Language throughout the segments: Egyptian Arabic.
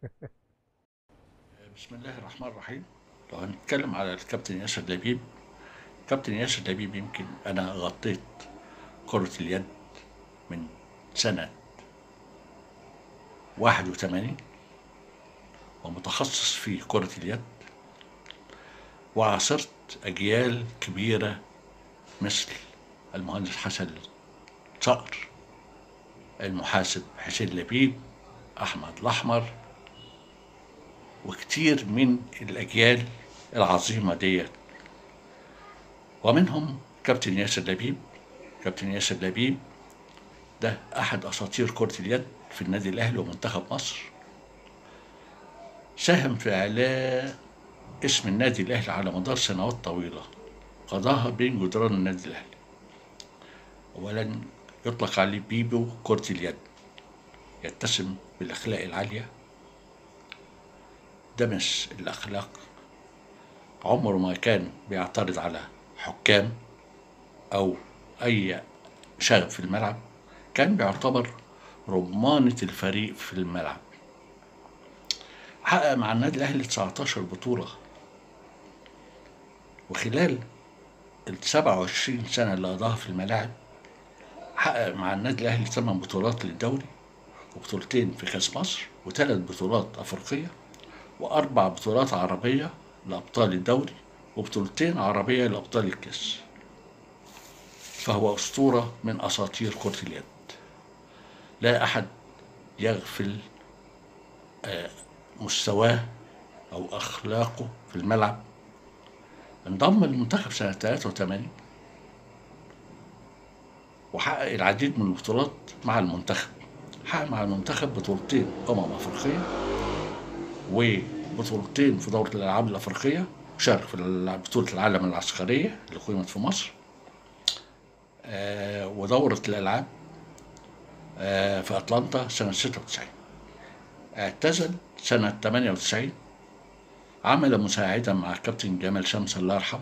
بسم الله الرحمن الرحيم لو هنتكلم على الكابتن ياسر لبيب كابتن ياسر لبيب يمكن أنا غطيت كرة اليد من سنة واحد وثمانين ومتخصص في كرة اليد وعاصرت أجيال كبيرة مثل المهندس حسن صقر المحاسب حسين لبيب أحمد الأحمر وكتير من الأجيال العظيمة ديت ومنهم كابتن ياسر لبيب كابتن ياسر لبيب ده أحد أساطير كرة اليد في النادي الأهلي ومنتخب مصر ساهم في إعلاء اسم النادي الأهلي على مدار سنوات طويلة قضاها بين جدران النادي الأهلي أولا يطلق عليه بيبو كرة اليد يتسم بالأخلاق العالية دمس الأخلاق عمره ما كان بيعترض على حكام أو أي شغب في الملعب كان بيعتبر رمانة الفريق في الملعب حقق مع النادي الأهلي 19 بطولة وخلال ال 27 سنة اللي قضاها في الملاعب حقق مع النادي الأهلي 8 بطولات للدوري وبطولتين في كأس مصر وثلاث بطولات أفريقية وأربع بطولات عربية لأبطال الدوري وبطولتين عربية لأبطال الكأس فهو أسطورة من أساطير كرة اليد لا أحد يغفل مستواه أو أخلاقه في الملعب انضم للمنتخب سنة 83 وحقق العديد من البطولات مع المنتخب حقق مع المنتخب بطولتين أمم أفريقية وبطولتين في دورة الألعاب الأفريقية وشارك في بطولة العالم العسكرية اللي قيمت في مصر آه ودورة الألعاب آه في أتلانتا سنة 96 اعتزل سنة 98 عمل مساعدا مع الكابتن جمال شمس الله يرحمه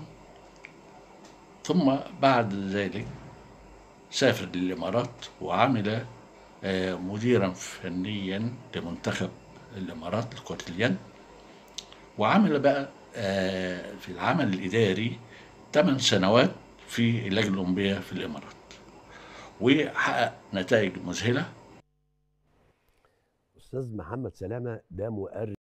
ثم بعد ذلك سافر للإمارات وعمل آه مديرا فنيا لمنتخب الإمارات لكرة اليد وعمل بقى في العمل الإداري 8 سنوات في اللجنة الأولمبية في الإمارات وحقق نتائج مذهلة استاذ محمد سلامه ده مؤرخ